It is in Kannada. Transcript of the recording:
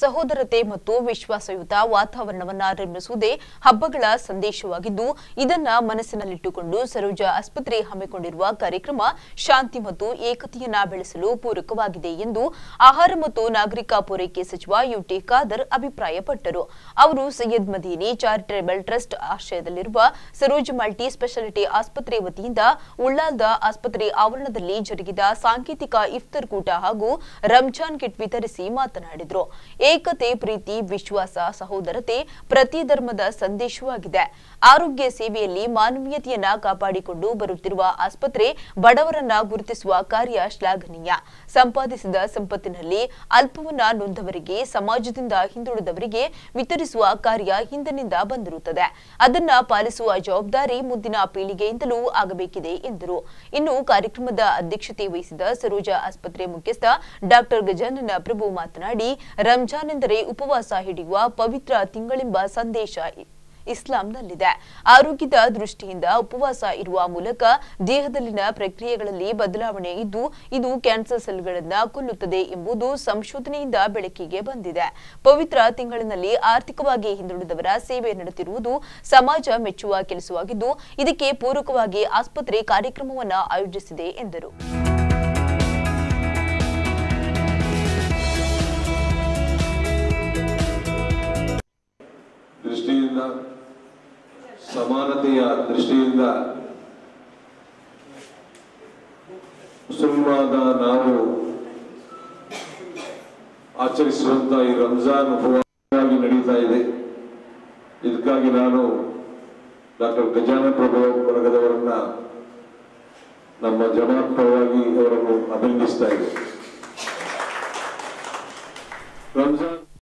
ಸಹೋದರತೆ ಮತ್ತು ವಿಶ್ವಾಸಯುತ ವಾತಾವರಣವನ್ನ ನಿರ್ಮಿಸುವುದೇ ಹಬ್ಬಗಳ ಸಂದೇಶವಾಗಿದ್ದು ಇದನ್ನ ಮನಸ್ಸಿನಲ್ಲಿಟ್ಟುಕೊಂಡು ಸರೋಜ ಆಸ್ಪತ್ರೆ ಹಮ್ಮಿಕೊಂಡಿರುವ ಕಾರ್ಯಕ್ರಮ ಶಾಂತಿ ಮತ್ತು ಏಕತೆಯನ್ನ ಬೆಳೆಸಲು ಪೂರಕವಾಗಿದೆ ಎಂದು ಆಹಾರ ಮತ್ತು ನಾಗರಿಕ ಪೂರೈಕೆ ಸಚಿವ ಯುಟಿ ಖಾದರ್ ಅಭಿಪ್ರಾಯಪಟ್ಟರು ಅವರು ಸೈಯದ್ ಮದೀನಿ ಚಾರಿಟೇಬಲ್ ಟ್ರಸ್ಟ್ ಆಶ್ರಯದಲ್ಲಿರುವ ಸರೋಜ್ ಮಲ್ಟಿ ಸ್ಪೆಷಾಲಿಟಿ ಆಸ್ಪತ್ರೆ ವತಿಯಿಂದ ಉಳ್ಳಾಲ್ದ ಆಸ್ಪತ್ರೆ ಆವರಣದಲ್ಲಿ ಜರುಗಿದ ಸಾಂಕೇತಿಕ ಇಫ್ತಾರ್ ಕೂಟ ಹಾಗೂ ರಂಜಾನ್ ಕಿಟ್ ವಿತರಿಸಿ ಮಾತನಾಡಿದರು ಏಕತೆ ಪ್ರೀತಿ ವಿಶ್ವಾಸ ಸಹೋದರತೆ ಪ್ರತಿ ಧರ್ಮದ ಸಂದೇಶವಾಗಿದೆ ಆರೋಗ್ಯ ಸೇವೆಯಲ್ಲಿ ಮಾನವೀಯತೆಯನ್ನ ಕಾಪಾಡಿಕೊಂಡು ಬರುತ್ತಿರುವ ಆಸ್ಪತ್ರೆ ಬಡವರನ್ನ ಗುರುತಿಸುವ ಕಾರ್ಯ ಶ್ಲಾಘನೀಯ ಸಂಪಾದಿಸಿದ ಸಂಪತ್ತಿನಲ್ಲಿ ಅಲ್ಪವನ್ನ ನೊಂದವರಿಗೆ ಸಮಾಜದಿಂದ ಹಿಂದುಳಿದವರಿಗೆ ವಿತರಿಸುವ ಕಾರ್ಯ ಹಿಂದಿನಿಂದ ಬಂದಿರುತ್ತದೆ ಅದನ್ನ ಪಾಲಿಸುವ ಜವಾಬ್ದಾರಿ ಮುಂದಿನ ಪೀಳಿಗೆಯಿಂದಲೂ ಆಗಬೇಕಿದೆ ಎಂದರು ಇನ್ನು ಕಾರ್ಯಕ್ರಮದ ಅಧ್ಯಕ್ಷತೆ ವಹಿಸಿದ ಸರೋಜ ಆಸ್ಪತ್ರೆ ಮುಖ್ಯಸ್ಥ ಡಾಕ್ಟರ್ ಗಜಾನನ ಪ್ರಭು ಮಾತನಾಡಿ ರಂಜಾನ್ ಎಂದರೆ ಉಪವಾಸ ಹಿಡಿಯುವ ಪವಿತ್ರ ತಿಂಗಳೆಂಬ ಸಂದೇಶ ಇ- ಇಸ್ಲಾಂನಲ್ಲಿದೆ ಆರೋಗ್ಯದ ದೃಷ್ಟಿಯಿಂದ ಉಪವಾಸ ಇರುವ ಮೂಲಕ ದೇಹದಲ್ಲಿನ ಪ್ರಕ್ರಿಯೆಗಳಲ್ಲಿ ಬದಲಾವಣೆ ಇದ್ದು ಇದು ಕ್ಯಾನ್ಸರ್ ಸೆಲ್ಗಳನ್ನ ಕೊಲ್ಲುತ್ತದೆ ಎಂಬುದು ಸಂಶೋಧನೆಯಿಂದ ಬೆಳಕಿಗೆ ಬಂದಿದೆ ಪವಿತ್ರ ತಿಂಗಳಿನಲ್ಲಿ ಆರ್ಥಿಕವಾಗಿ ಹಿಂದುಳಿದವರ ಸೇವೆ ನಡೆತಿರುವುದು ಸಮಾಜ ಮೆಚ್ಚುವ ಕೆಲಸವಾಗಿದ್ದು ಇದಕ್ಕೆ ಪೂರಕವಾಗಿ ಆಸ್ಪತ್ರೆ ಕಾರ್ಯಕ್ರಮವನ್ನು ಆಯೋಜಿಸಿದೆ ಎಂದರು ದೃಷ್ಟಿಯಿಂದ ಸಮಾನತೆಯ ದೃಷ್ಟಿಯಿಂದ ಮುಸಲ್ಮಾನ ನಾವು ಆಚರಿಸುವಂತ ಈ ರಂಜಾನ್ ಉಪವಾಸವಾಗಿ ನಡೀತಾ ಇದೆ ಇದಕ್ಕಾಗಿ ನಾನು ಡಾಕ್ಟರ್ ಗಜಾನ ಪ್ರಭು ವರ್ಗದವರನ್ನ ನಮ್ಮ ಜಮಾತ್ ಪರವಾಗಿ ಅವರನ್ನು ಅಭಿನಂದಿಸ್ತಾ ಇದ್ದೇನೆ ರಂಜಾನ್